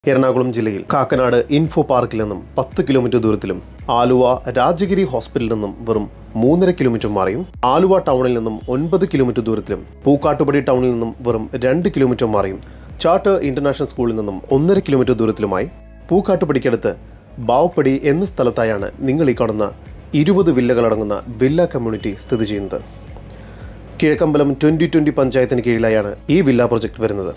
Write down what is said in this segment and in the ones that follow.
എറണാകുളം ജില്ലയിൽ കാക്കനാട് ഇൻഫോ പാർക്കിൽ നിന്നും പത്ത് കിലോമീറ്റർ ദൂരത്തിലും ആലുവ രാജഗിരി ഹോസ്പിറ്റലിൽ നിന്നും വെറും മൂന്നര കിലോമീറ്റർ മാറിയും ആലുവ ടൗണിൽ നിന്നും ഒൻപത് കിലോമീറ്റർ ദൂരത്തിലും പൂക്കാട്ടുപടി ടൗണിൽ നിന്നും വെറും രണ്ട് കിലോമീറ്റർ മാറിയും ചാർട്ടർ ഇന്റർനാഷണൽ സ്കൂളിൽ നിന്നും ഒന്നര കിലോമീറ്റർ ദൂരത്തിലുമായി പൂക്കാട്ടുപടിക്കടുത്ത് ബാവപ്പടി എന്ന സ്ഥലത്തായാണ് നിങ്ങൾ ഈ കാണുന്ന ഇരുപത് വില്ലകളടങ്ങുന്ന വില്ല കമ്മ്യൂണിറ്റി സ്ഥിതി ചെയ്യുന്നത് കിഴക്കമ്പലം ട്വന്റി ട്വന്റി പഞ്ചായത്തിന് കീഴിലായാണ് ഈ വില്ല പ്രൊജക്ട് വരുന്നത്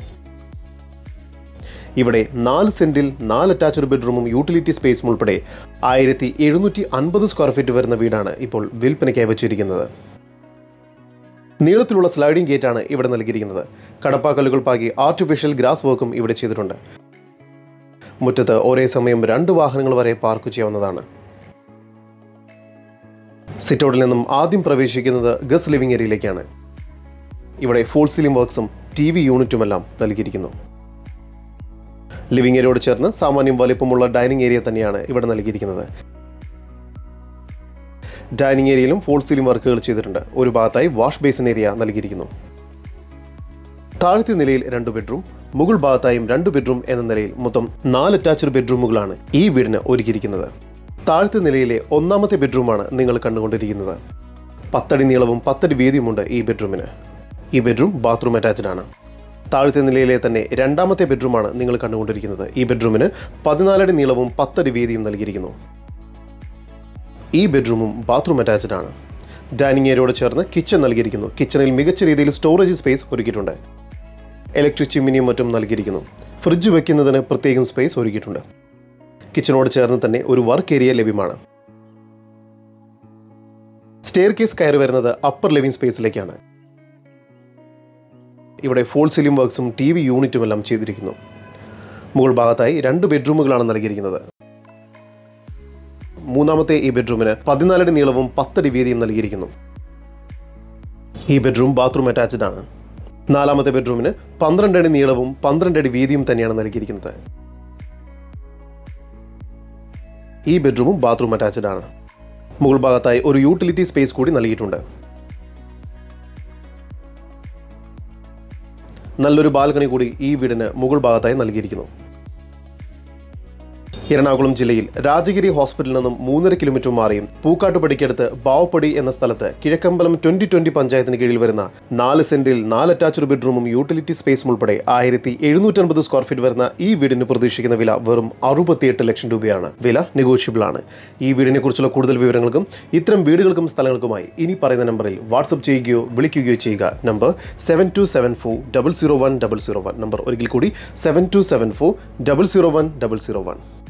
ഇവിടെ നാല് സെന്റിൽ നാല് അറ്റാച്ച്ഡ് ബെഡ്റൂമും യൂട്ടിലിറ്റി സ്പേസും ഉൾപ്പെടെ ആയിരത്തി എഴുന്നൂറ്റി അൻപത് സ്ക്വയർ ഫീറ്റ് വരുന്ന വീടാണ് ഇപ്പോൾ വിൽപ്പനയ്ക്കായി വെച്ചിരിക്കുന്നത് നീളത്തിലുള്ള സ്ലൈഡിംഗ് ഗേറ്റാണ് ഇവിടെ നൽകിയിരിക്കുന്നത് കടപ്പാക്കല്ലുകൾ പാകി ആർട്ടിഫിഷ്യൽ ഗ്രാസ് വർക്കും ഇവിടെ ചെയ്തിട്ടുണ്ട് മുറ്റത്ത് ഒരേ സമയം രണ്ട് വാഹനങ്ങൾ വരെ പാർക്ക് ചെയ്യാവുന്നതാണ് സിറ്റൗട്ടിൽ നിന്നും ആദ്യം പ്രവേശിക്കുന്നത് ഗസ് ലിവിംഗ് ഏരിയയിലേക്കാണ് ഇവിടെ ഫോൾ സീലിംഗ് വർക്ക്സും ടി വി യൂണിറ്റുമെല്ലാം നൽകിയിരിക്കുന്നു ലിവിംഗ് ഏരിയയോട് ചേർന്ന് സാമാന്യം വലിപ്പമുള്ള ഡൈനിങ് ഏരിയ തന്നെയാണ് ഇവിടെ നൽകിയിരിക്കുന്നത് ഡൈനിങ് ഏരിയയിലും ഫോൾ സീലിംഗ് വർക്കുകൾ ചെയ്തിട്ടുണ്ട് ഒരു ഭാഗത്തായി വാഷ് ബേസിൻ ഏരിയ നൽകിയിരിക്കുന്നു താഴത്തെ നിലയിൽ രണ്ട് ബെഡ്റൂം മുകൾ ഭാഗത്തായും രണ്ട് ബെഡ്റൂം എന്ന നിലയിൽ മൊത്തം നാല് അറ്റാച്ച്ഡ് ബെഡ്റൂമുകളാണ് ഈ വീടിന് ഒരുക്കിയിരിക്കുന്നത് താഴത്തെ നിലയിലെ ഒന്നാമത്തെ ബെഡ്റൂമാണ് നിങ്ങൾ കണ്ടുകൊണ്ടിരിക്കുന്നത് പത്തടി നീളവും പത്തടി വീതിയുമുണ്ട് ഈ ബെഡ്റൂമിന് ഈ ബെഡ്റൂം ബാത്റൂം അറ്റാച്ച്ഡ് ആണ് താഴത്തെ നിലയിലെ തന്നെ രണ്ടാമത്തെ ബെഡ്റൂമാണ് നിങ്ങൾ കണ്ടുകൊണ്ടിരിക്കുന്നത് ഈ ബെഡ്റൂമിന് പതിനാലടി നീളവും പത്തടി വീതിയും നൽകിയിരിക്കുന്നു ഈ ബെഡ്റൂമും ബാത്റൂം അറ്റാച്ച്ഡ് ആണ് ഡൈനിങ് ഏരിയയോട് ചേർന്ന് കിച്ചൺ നൽകിയിരിക്കുന്നു കിച്ചണിൽ മികച്ച രീതിയിൽ സ്റ്റോറേജ് സ്പേസ് ഒരുക്കിയിട്ടുണ്ട് ഇലക്ട്രിക് ചിമ്മിനിയും മറ്റും നൽകിയിരിക്കുന്നു ഫ്രിഡ്ജ് വെക്കുന്നതിന് പ്രത്യേകം സ്പേസ് ഒരുക്കിയിട്ടുണ്ട് കിച്ചണോട് ചേർന്ന് തന്നെ ഒരു വർക്ക് ഏരിയ ലഭ്യമാണ് സ്റ്റെയർ കേസ് കയറി വരുന്നത് അപ്പർ ലിവിംഗ് സ്പേസിലേക്കാണ് ഇവിടെ ഫോൾ സീലിംഗ് വർക്ക്സും ടി വി യൂണിറ്റും എല്ലാം ചെയ്തിരിക്കുന്നു മുകൾ ഭാഗത്തായി രണ്ട് ബെഡ്റൂമുകളാണ് നൽകിയിരിക്കുന്നത് മൂന്നാമത്തെ ഈ ബെഡ്റൂമിന് പതിനാലടി നീളവും പത്തടി വീതിയും നൽകിയിരിക്കുന്നു ഈ ബെഡ്റൂം ബാത്റൂം അറ്റാച്ച്ഡ് ആണ് നാലാമത്തെ ബെഡ്റൂമിന് പന്ത്രണ്ട് അടി നീളവും പന്ത്രണ്ട് അടി വീതിയും തന്നെയാണ് നൽകിയിരിക്കുന്നത് ഈ ബെഡ്റൂമും ബാത്റൂം അറ്റാച്ച്ഡ് ആണ് മുകൾ ഭാഗത്തായി ഒരു യൂട്ടിലിറ്റി സ്പേസ് കൂടി നൽകിയിട്ടുണ്ട് നല്ലൊരു ബാൽക്കണി കൂടി ഈ വീടിന് മുകൾ ഭാഗത്തായി നൽകിയിരിക്കുന്നു എറണാകുളം ജില്ലയിൽ രാജഗിരി ഹോസ്പിറ്റലിൽ നിന്നും മൂന്നര കിലോമീറ്റർ മാറിയും പൂക്കാട്ടുപടിക്കടുത്ത് ബാവപ്പടി എന്ന സ്ഥലത്ത് കിഴക്കമ്പലം ട്വന്റി ട്വന്റി പഞ്ചായത്തിന് കീഴിൽ വരുന്ന നാല് സെന്റിൽ നാല് അറ്റാച്ച്ഡ് ബെഡ്റൂമും യൂട്ടിലിറ്റി സ്പേസും ഉൾപ്പെടെ ആയിരത്തി എഴുന്നൂറ്റൻപത് സ്ക്വയർ ഫീറ്റ് വരുന്ന ഈ വീടിന് പ്രതീക്ഷിക്കുന്ന വില വെറും അറുപത്തിയെട്ട് ലക്ഷം രൂപയാണ് വില നെഗോഷ്യബിൾ ആണ് ഈ വീടിനെ കുറിച്ചുള്ള കൂടുതൽ വിവരങ്ങൾക്കും ഇത്തരം വീടുകൾക്കും സ്ഥലങ്ങൾക്കുമായി ഇനി പറയുന്ന നമ്പറിൽ വാട്സപ്പ് ചെയ്യുകയോ വിളിക്കുകയോ ചെയ്യുക number seven two seven four double zero one double zero one number ഒരിക്കൽ കൂടി seven two seven four double zero one double zero one